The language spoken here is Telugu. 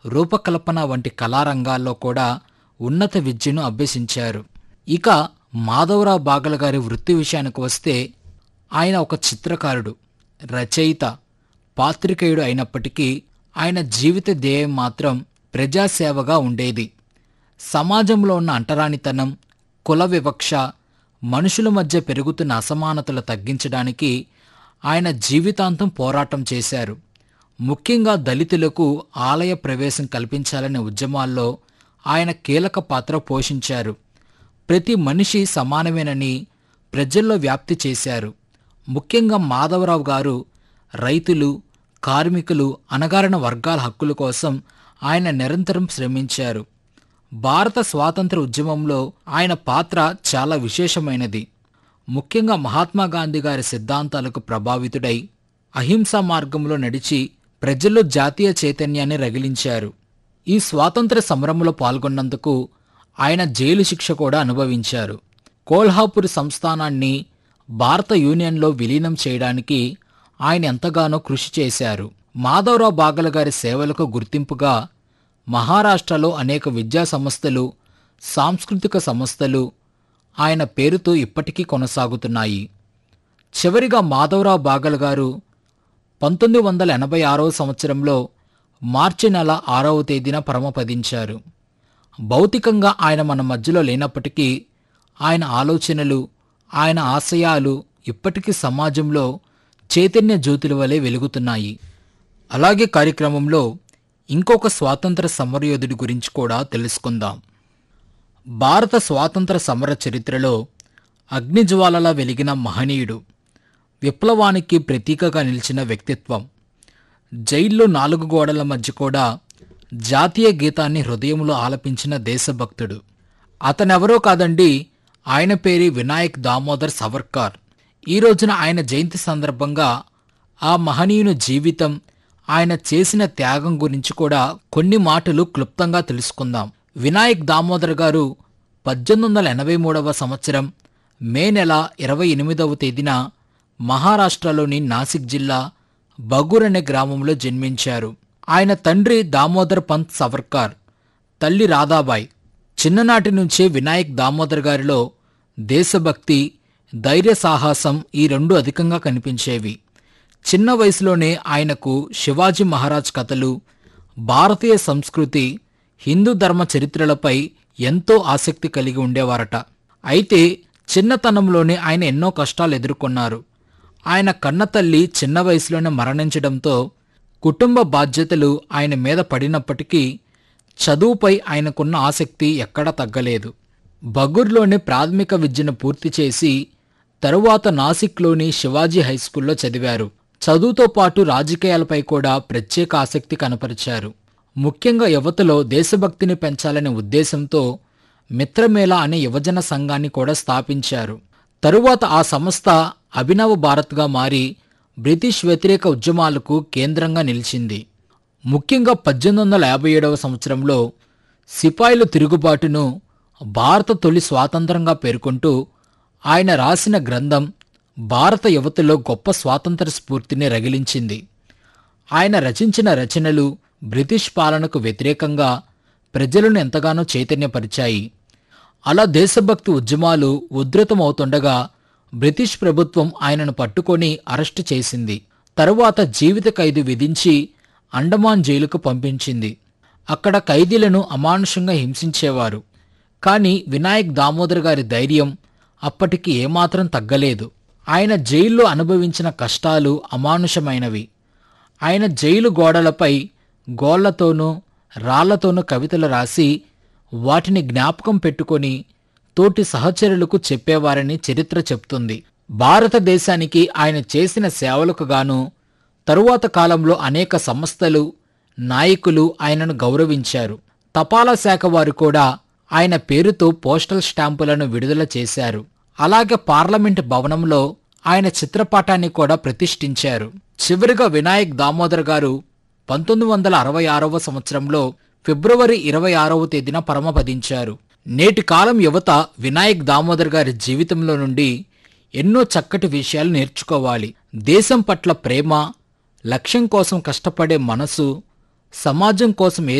రూపకల్పన వంటి కళారంగాల్లో కూడా ఉన్నత విద్యను అభ్యసించారు ఇక మాధవరావు బాగల గారి వృత్తి విషయానికి వస్తే ఆయన ఒక చిత్రకారుడు రచయిత పాత్రికేయుడు అయినప్పటికీ ఆయన జీవిత ధ్యేయం మాత్రం ప్రజాసేవగా ఉండేది సమాజంలో ఉన్న అంటరానితనం కుల వివక్ష మనుషుల మధ్య పెరుగుతున్న అసమానతలు తగ్గించడానికి ఆయన జీవితాంతం పోరాటం చేశారు ముఖ్యంగా దళితులకు ఆలయ ప్రవేశం కల్పించాలనే ఉద్యమాల్లో ఆయన కీలక పాత్ర పోషించారు ప్రతి మనిషి సమానమేనని ప్రజల్లో వ్యాప్తి చేశారు ముఖ్యంగా మాధవరావు గారు రైతులు కార్మికులు అణగారిన వర్గాల హక్కుల కోసం ఆయన నిరంతరం శ్రమించారు భారత స్వాతంత్ర ఉద్యమంలో ఆయన పాత్ర చాలా విశేషమైనది ముఖ్యంగా మహాత్మా గాంధీ గారి సిద్ధాంతాలకు ప్రభావితుడై అహింసా మార్గంలో నడిచి ప్రజల్లో జాతీయ చైతన్యాన్ని రగిలించారు ఈ స్వాతంత్ర సమరంలో పాల్గొన్నందుకు ఆయన జైలు శిక్ష కూడా అనుభవించారు కోల్హాపూర్ సంస్థానాన్ని భారత యూనియన్లో విలీనం చేయడానికి ఆయన ఎంతగానో కృషి చేశారు మాధవరావు బాగల గారి సేవలకు గుర్తింపుగా మహారాష్ట్రలో అనేక విద్యా సంస్థలు సాంస్కృతిక సంస్థలు ఆయన పేరుతో ఇప్పటికీ కొనసాగుతున్నాయి చివరిగా మాధవరావు బాగల్ గారు పంతొమ్మిది వందల ఎనభై ఆరవ సంవత్సరంలో మార్చి నెల ఆరవ తేదీన పరమపదించారు భౌతికంగా ఆయన మన మధ్యలో లేనప్పటికీ ఆయన ఆలోచనలు ఆయన ఆశయాలు ఇప్పటికీ సమాజంలో చైతన్య జ్యోతుల వలె వెలుగుతున్నాయి అలాగే కార్యక్రమంలో ఇంకొక స్వాతంత్ర సమరయోధుడి గురించి కూడా తెలుసుకుందాం భారత స్వాతంత్ర సమర చరిత్రలో అగ్నిజ్వాలలా వెలిగిన మహనీయుడు విప్లవానికి ప్రతీకగా నిలిచిన వ్యక్తిత్వం జైల్లో నాలుగు గోడల మధ్య కూడా జాతీయ గీతాన్ని హృదయంలో ఆలపించిన దేశభక్తుడు అతనెవరో కాదండి ఆయన పేరే వినాయక్ దామోదర్ సవర్కార్ ఈ రోజున ఆయన జయంతి సందర్భంగా ఆ మహనీయుని జీవితం ఆయన చేసిన త్యాగం గురించి కూడా కొన్ని మాటలు క్లుప్తంగా తెలుసుకుందాం వినాయక్ దామోదర్ గారు పద్దెనిమిది వందల ఎనభై మూడవ సంవత్సరం మే నెల ఇరవై ఎనిమిదవ తేదీన మహారాష్ట్రలోని నాసిక్ జిల్లా బగూర్ అనే గ్రామంలో జన్మించారు ఆయన తండ్రి దామోదర్ పంత్ సవర్కార్ తల్లి రాధాబాయ్ చిన్ననాటి నుంచే వినాయక్ దామోదర్ గారిలో దేశభక్తి ధైర్య సాహసం ఈ రెండు అధికంగా కనిపించేవి చిన్న వయసులోనే ఆయనకు శివాజీ మహారాజ్ కథలు భారతీయ సంస్కృతి హిందూ ధర్మ చరిత్రలపై ఎంతో ఆసక్తి కలిగి ఉండేవారట అయితే చిన్నతనంలోనే ఆయన ఎన్నో కష్టాలు ఎదుర్కొన్నారు ఆయన కన్నతల్లి చిన్న వయసులోనే మరణించడంతో కుటుంబ బాధ్యతలు ఆయన మీద పడినప్పటికీ చదువుపై ఆయనకున్న ఆసక్తి ఎక్కడా తగ్గలేదు బగూర్లోని ప్రాథమిక విద్యను పూర్తి చేసి తరువాత నాసిక్లోని శివాజీ హైస్కూల్లో చదివారు చదువుతో పాటు రాజకీయాలపై కూడా ప్రత్యేక ఆసక్తి కనపరిచారు ముఖ్యంగా యువతలో దేశభక్తిని పెంచాలనే ఉద్దేశంతో మిత్రమేళ అనే యువజన సంఘాన్ని కూడా స్థాపించారు తరువాత ఆ సంస్థ అభినవ భారత్గా మారి బ్రిటిష్ వ్యతిరేక ఉద్యమాలకు కేంద్రంగా నిలిచింది ముఖ్యంగా పద్దెనిమిది వందల యాభై ఏడవ సంవత్సరంలో సిపాయిల తిరుగుబాటును భారత తొలి స్వాతంత్రంగా పేర్కొంటూ ఆయన రాసిన గ్రంథం భారత యువతలో గొప్ప స్వాతంత్ర స్ఫూర్తిని రగిలించింది ఆయన రచించిన రచనలు బ్రిటిష్ పాలనకు వ్యతిరేకంగా ప్రజలను ఎంతగానో చైతన్యపరిచాయి అలా దేశభక్తి ఉద్యమాలు ఉధృతమవుతుండగా బ్రిటిష్ ప్రభుత్వం ఆయనను పట్టుకొని అరెస్టు చేసింది తరువాత జీవిత ఖైదు విధించి అండమాన్ జైలుకు పంపించింది అక్కడ ఖైదీలను అమానుషంగా హింసించేవారు కానీ వినాయక్ దామోదర్ గారి ధైర్యం అప్పటికి ఏమాత్రం తగ్గలేదు ఆయన జైల్లో అనుభవించిన కష్టాలు అమానుషమైనవి ఆయన జైలు గోడలపై గోళ్లతోనూ రాళ్లతోనూ కవితలు రాసి వాటిని జ్ఞాపకం పెట్టుకొని తోటి సహచరులకు చెప్పేవారని చరిత్ర చెప్తుంది భారతదేశానికి ఆయన చేసిన సేవలకు గాను తరువాత కాలంలో అనేక సంస్థలు నాయకులు ఆయనను గౌరవించారు తపాలా శాఖ వారు కూడా ఆయన పేరుతో పోస్టల్ స్టాంపులను విడుదల చేశారు అలాగే పార్లమెంట్ భవనంలో ఆయన చిత్రపటాన్ని కూడా ప్రతిష్ఠించారు చివరిగా వినాయక్ దామోదర్ గారు పంతొమ్మిది వందల అరవై ఆరవ సంవత్సరంలో ఫిబ్రవరి ఇరవై ఆరవ తేదీన పరమపదించారు నేటి కాలం యువత వినాయక్ దామోదర్ గారి జీవితంలో నుండి ఎన్నో చక్కటి విషయాలు నేర్చుకోవాలి దేశం పట్ల ప్రేమ లక్ష్యం కోసం కష్టపడే మనసు సమాజం కోసం